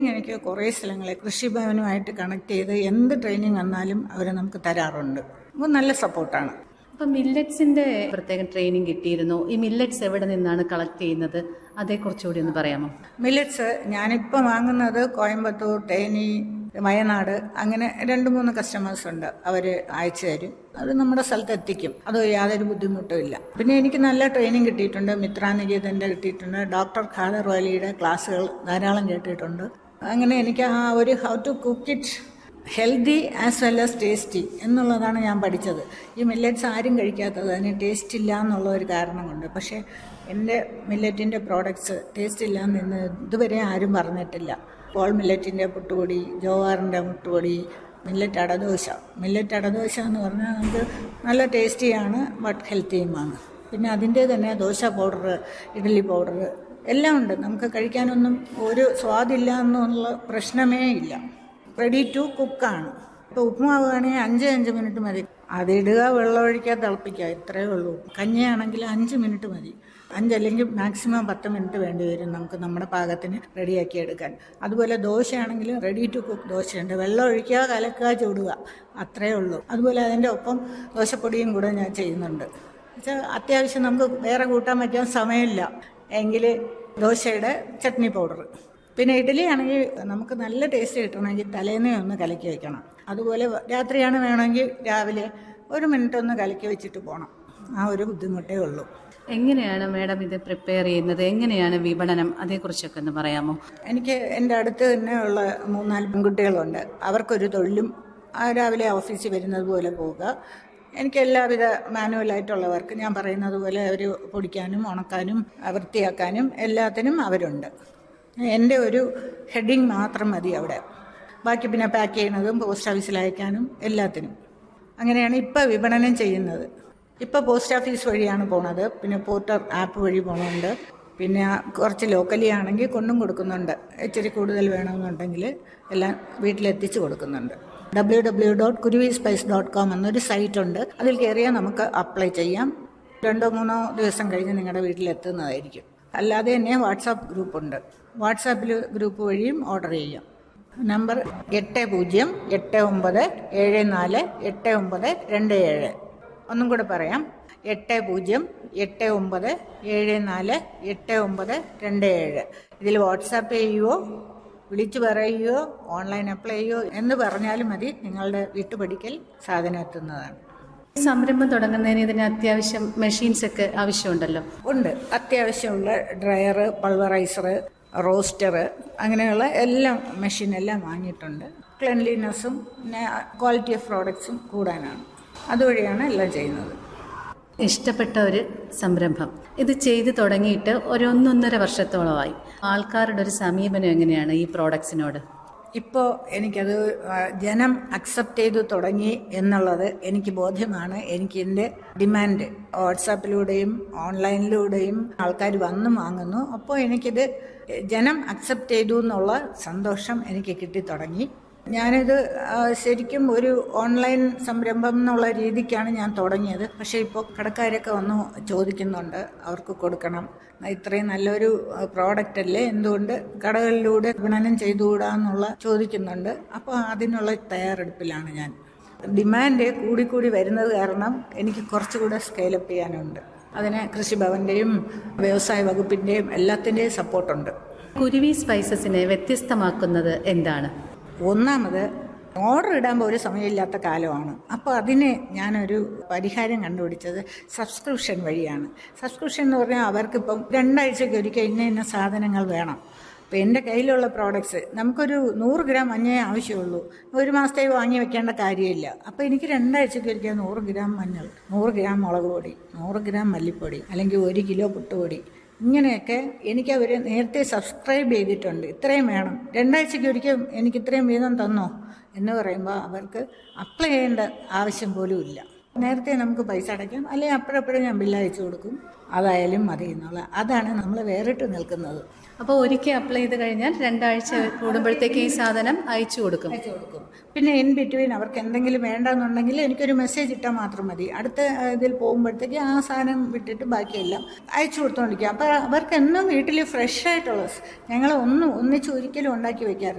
എനിക്ക് കുറേ സ്ഥലങ്ങളെ കൃഷിഭവനുമായിട്ട് കണക്ട് ചെയ്ത് എന്ത് ട്രെയിനിങ് വന്നാലും അവർ നമുക്ക് തരാറുണ്ട് അപ്പോൾ നല്ല സപ്പോർട്ടാണ് അപ്പൊ മില്ലറ്റ്സിന്റെ പ്രത്യേക ട്രെയിനിങ് കിട്ടിയിരുന്നു ഈ മില്ലറ്റ്സ് എവിടെ നിന്നാണ് കളക്ട് ചെയ്യുന്നത് അതേക്കുറിച്ചുകൂടി ഒന്ന് പറയാമോ മില്ലറ്റ്സ് ഞാനിപ്പോൾ വാങ്ങുന്നത് കോയമ്പത്തൂർ തേനി വയനാട് അങ്ങനെ രണ്ട് മൂന്ന് കസ്റ്റമേഴ്സ് ഉണ്ട് അവർ അയച്ചു തരും അത് നമ്മുടെ സ്ഥലത്ത് എത്തിക്കും അത് യാതൊരു ബുദ്ധിമുട്ടും ഇല്ല പിന്നെ എനിക്ക് നല്ല ട്രെയിനിങ് കിട്ടിയിട്ടുണ്ട് മിത്രാനികേതൻ്റെ കിട്ടിയിട്ടുണ്ട് ഡോക്ടർ ഖാദർ വാലിയുടെ ക്ലാസ്സുകൾ ധാരാളം കേട്ടിട്ടുണ്ട് അങ്ങനെ എനിക്ക് ആ ഒരു how to cook it healthy as well as tasty എന്നുള്ളതാണ് ഞാൻ പഠിച്ചത് ഈ മില്ലറ്റ്സ് ആരും കഴിക്കാത്തത് അതിന് ടേസ്റ്റ് ഇല്ല എന്നുള്ള ഒരു കാരണം കൊണ്ട് പക്ഷേ എൻ്റെ മില്ലറ്റിൻ്റെ പ്രോഡക്ട്സ് ടേസ്റ്റ് ഇല്ല എന്ന് ഇതുവരെ ആരും പറഞ്ഞിട്ടില്ല പോൾ മില്ലറ്റിൻ്റെ പുട്ടുപൊടി ജോവാറിൻ്റെ മുട്ടുപൊടി മില്ലറ്റ് അടദോശ മില്ലറ്റ് അടദോശ എന്ന് പറഞ്ഞാൽ നമുക്ക് നല്ല ടേസ്റ്റിയാണ് ബട്ട് ഹെൽത്തിയുമാണ് പിന്നെ അതിൻ്റെ തന്നെ ദോശ പൗഡർ ഇഡ്ഡലി പൗഡർ എല്ലാം ഉണ്ട് നമുക്ക് കഴിക്കാനൊന്നും ഒരു സ്വാദില്ല എന്നുള്ള പ്രശ്നമേ ഇല്ല റെഡി ടു കുക്കാണ് ഇപ്പോൾ ഉപ്പുമാവ് ആണെങ്കിൽ അഞ്ച് അഞ്ച് മിനിറ്റ് മതി അതിടുക വെള്ളം ഒഴിക്കുക തിളപ്പിക്കുക ഇത്രയേ ഉള്ളൂ കഞ്ഞിയാണെങ്കിൽ അഞ്ച് മിനിറ്റ് മതി അഞ്ചല്ലെങ്കിൽ മാക്സിമം പത്ത് മിനിറ്റ് വേണ്ടി വരും നമുക്ക് നമ്മുടെ പാകത്തിന് റെഡിയാക്കി എടുക്കാൻ അതുപോലെ ദോശയാണെങ്കിലും റെഡി ടു കുക്ക് ദോശയുണ്ട് വെള്ളം ഒഴിക്കുക കലക്കുക ചൂടുക അത്രയേ ഉള്ളൂ അതുപോലെ അതിൻ്റെ ഒപ്പം ദോശപ്പൊടിയും കൂടെ ഞാൻ ചെയ്യുന്നുണ്ട് വെച്ചാൽ അത്യാവശ്യം നമുക്ക് വേറെ കൂട്ടാൻ പറ്റാൻ സമയമില്ല എങ്കിൽ ദോശയുടെ ചട്നി പൗഡർ പിന്നെ ഇഡ്ഡലി ആണെങ്കിൽ നമുക്ക് നല്ല ടേസ്റ്റ് കിട്ടണമെങ്കിൽ തലേന്നേ ഒന്ന് കലക്കി വെക്കണം അതുപോലെ രാത്രിയാണ് വേണമെങ്കിൽ രാവിലെ ഒരു മിനിറ്റ് ഒന്ന് കലക്കി വെച്ചിട്ട് പോകണം ആ ഒരു ബുദ്ധിമുട്ടേ ഉള്ളൂ എങ്ങനെയാണ് മാഡം ഇത് പ്രിപ്പയർ ചെയ്യുന്നത് എങ്ങനെയാണ് വിപണനം അതേക്കുറിച്ചൊക്കെ ഒന്ന് പറയാമോ എനിക്ക് എൻ്റെ അടുത്ത് തന്നെ ഉള്ള മൂന്നാല് പെൺകുട്ടികളുണ്ട് അവർക്കൊരു തൊഴിലും ആ രാവിലെ ഓഫീസിൽ വരുന്നത് പോലെ പോവുക എനിക്ക് എല്ലാവിധ മാനുവലായിട്ടുള്ള വർക്ക് ഞാൻ പറയുന്നത് പോലെ അവർ പൊടിക്കാനും ഉണക്കാനും വൃത്തിയാക്കാനും എല്ലാത്തിനും അവരുണ്ട് എൻ്റെ ഒരു ഹെഡിങ് മാത്രം മതി അവിടെ ബാക്കി പിന്നെ പാക്ക് ചെയ്യുന്നതും പോസ്റ്റ് ഓഫീസിൽ അയക്കാനും എല്ലാത്തിനും അങ്ങനെയാണ് ഇപ്പോൾ വിപണനം ചെയ്യുന്നത് ഇപ്പോൾ പോസ്റ്റ് ഓഫീസ് വഴിയാണ് പോണത് പിന്നെ പോർട്ടർ ആപ്പ് വഴി പോകണുണ്ട് പിന്നെ കുറച്ച് ലോക്കലി ആണെങ്കിൽ കൊണ്ടും കൊടുക്കുന്നുണ്ട് ഇച്ചിരി കൂടുതൽ വേണമെന്നുണ്ടെങ്കിൽ എല്ലാം വീട്ടിലെത്തിച്ച് കൊടുക്കുന്നുണ്ട് W W dot Kuruvi spice dot com എന്നൊരു സൈറ്റ് ഉണ്ട് അതിൽ കയറിയാൽ നമുക്ക് അപ്ലൈ ചെയ്യാം രണ്ടോ മൂന്നോ ദിവസം കഴിഞ്ഞ് നിങ്ങളുടെ വീട്ടിലെത്തുന്നതായിരിക്കും അല്ലാതെ തന്നെ വാട്സാപ്പ് ഗ്രൂപ്പുണ്ട് വാട്സാപ്പിൽ ഗ്രൂപ്പ് വഴിയും ഓർഡർ ചെയ്യാം നമ്പർ എട്ട് പൂജ്യം എട്ട് ഒമ്പത് ഏഴ് നാല് എട്ട് ഒമ്പത് രണ്ട് ഏഴ് ഒന്നും കൂടെ പറയാം എട്ട് പൂജ്യം എട്ട് ഒമ്പത് ഏഴ് നാല് എട്ട് ഒമ്പത് രണ്ട് ഏഴ് ഇതിൽ വാട്സാപ്പ് ചെയ്യുകയോ വിളിച്ചു പറയുകയോ ഓൺലൈൻ അപ്ലൈ ചെയ്യുകയോ എന്ന് പറഞ്ഞാലും മതി നിങ്ങളുടെ വീട്ടുപടിക്കൽ സാധനം എത്തുന്നതാണ് സംരംഭം തുടങ്ങുന്നതിന് ഇതിന് അത്യാവശ്യം മെഷീൻസ് ഒക്കെ ആവശ്യമുണ്ടല്ലോ ഉണ്ട് അത്യാവശ്യമുള്ള ഡ്രയർ പൾവറൈസർ റോസ്റ്റർ അങ്ങനെയുള്ള എല്ലാം മെഷീൻ എല്ലാം വാങ്ങിയിട്ടുണ്ട് ക്ലെൻലിനെസ്സും പിന്നെ ക്വാളിറ്റി ഓഫ് പ്രോഡക്ട്സും കൂടാനാണ് അതുവഴിയാണ് എല്ലാം ചെയ്യുന്നത് ഇഷ്ടപ്പെട്ട ഒരു സംരംഭം ഇത് ചെയ്തു തുടങ്ങിയിട്ട് ഒരു ഒന്നൊന്നര വർഷത്തോളമായി ആൾക്കാരുടെ ഒരു സമീപനം എങ്ങനെയാണ് ഈ പ്രോഡക്ട്സിനോട് ഇപ്പോൾ എനിക്കത് ആ, ജനം അക്സെപ്റ്റ് ചെയ്തു തുടങ്ങി എന്നുള്ളത് എനിക്ക് ബോധ്യമാണ് എനിക്ക് എൻ്റെ ഡിമാൻഡ് വാട്സാപ്പിലൂടെയും ഓൺലൈനിലൂടെയും ആൾക്കാർ വന്ന് വാങ്ങുന്നു അപ്പോൾ എനിക്കിത് ജനം അക്സെപ്റ്റ് ചെയ്തു എന്നുള്ള സന്തോഷം എനിക്ക് കിട്ടിത്തുടങ്ങി ഞാനിത് ആ, ശരിക്കും ഒരു ഓൺലൈൻ സംരംഭം എന്നുള്ള രീതിക്കാണ് ഞാൻ തുടങ്ങിയത് പക്ഷേ ഇപ്പോൾ കടക്കാരൊക്കെ വന്ന് ചോദിക്കുന്നുണ്ട് അവർക്ക് കൊടുക്കണം ഇത്രയും നല്ലൊരു പ്രോഡക്റ്റ് അല്ലേ എന്തുകൊണ്ട് കടകളിലൂടെ വിപണനം ചെയ്തുകൂടാ എന്നുള്ള ചോദിക്കുന്നുണ്ട് അപ്പോൾ അതിനുള്ള തയ്യാറെടുപ്പിലാണ് ഞാൻ ഡിമാൻഡ് കൂടിക്കൂടി വരുന്നത് കാരണം എനിക്ക് കുറച്ചുകൂടെ സ്കെയിലപ്പ് ചെയ്യാനുണ്ട് അതിന് കൃഷിഭവൻ്റെയും വ്യവസായ വകുപ്പിൻ്റെയും എല്ലാത്തിൻ്റെയും സപ്പോർട്ടുണ്ട് കുരുവി സ്പൈസസിനെ വ്യത്യസ്തമാക്കുന്നത് എന്താണ് ഒന്നാമത് ഓർഡർ ഇടാൻ ഒരു സമയമില്ലാത്ത കാലമാണ് അപ്പോൾ അതിന് ഞാനൊരു പരിഹാരം കണ്ടുപിടിച്ചത് സബ്സ്ക്രിപ്ഷൻ വഴിയാണ് സബ്സ്ക്രിപ്ഷൻ എന്ന് പറഞ്ഞാൽ അവർക്കിപ്പം രണ്ടാഴ്ചയ്ക്ക് ഒരിക്കൽ ഇന്ന ഇന്ന സാധനങ്ങൾ വേണം അപ്പോൾ എൻ്റെ കയ്യിലുള്ള പ്രോഡക്ട്സ് നമുക്കൊരു നൂറ് ഗ്രാം മഞ്ഞേ ആവശ്യമുള്ളൂ ഒരു മാസത്തേക്ക് വാങ്ങി വെക്കേണ്ട കാര്യമില്ല അപ്പോൾ എനിക്ക് രണ്ടാഴ്ചയ്ക്ക് ഒരിക്കൽ നൂറ് ഗ്രാം മഞ്ഞൾ നൂറ് ഗ്രാം മുളക് പൊടി നൂറ് ഗ്രാം മല്ലിപ്പൊടി അല്ലെങ്കിൽ ഒരു കിലോ പുട്ടുപൊടി ഇങ്ങനെയൊക്കെ എനിക്ക് അവർ നേരത്തെ സബ്സ്ക്രൈബ് ചെയ്തിട്ടുണ്ട് ഇത്രയും വേണം രണ്ടാഴ്ചയ്ക്ക് ഒരിക്കൽ എനിക്ക് ഇത്രയും വീതം തന്നോ എന്ന് പറയുമ്പോൾ അവർക്ക് അപ്ലൈ ചെയ്യേണ്ട ആവശ്യം പോലും ഇല്ല നേരത്തെ നമുക്ക് പൈസ അടയ്ക്കാം അല്ലെങ്കിൽ അപ്പോഴപ്പോഴും ഞാൻ ബില്ല് അയച്ചു കൊടുക്കും അതായാലും മതി എന്നുള്ള അതാണ് നമ്മൾ വേറിട്ട് നിൽക്കുന്നത് അപ്പോൾ ഒരിക്കൽ അപ്ലൈ ചെയ്ത് കഴിഞ്ഞാൽ രണ്ടാഴ്ച കൂടുമ്പോഴത്തേക്ക് ഈ സാധനം അയച്ചു കൊടുക്കും അയച്ചു കൊടുക്കും പിന്നെ ഇൻ ബിറ്റ്വീൻ അവർക്ക് എന്തെങ്കിലും വേണ്ടെന്നുണ്ടെങ്കിൽ എനിക്കൊരു മെസ്സേജ് ഇട്ടാൽ മാത്രം മതി അടുത്ത ആ, ഇതിൽ പോകുമ്പോഴത്തേക്ക് ആ സാധനം വിട്ടിട്ട് ബാക്കിയെല്ലാം അയച്ചു കൊടുത്തോണ്ടിരിക്കുക അപ്പോൾ അവർക്ക് എന്നും വീട്ടിൽ ഫ്രഷ് ആയിട്ടുള്ള ഞങ്ങൾ ഒന്നും ഒന്നിച്ച് ഒരിക്കലും ഉണ്ടാക്കി വെക്കാറില്ല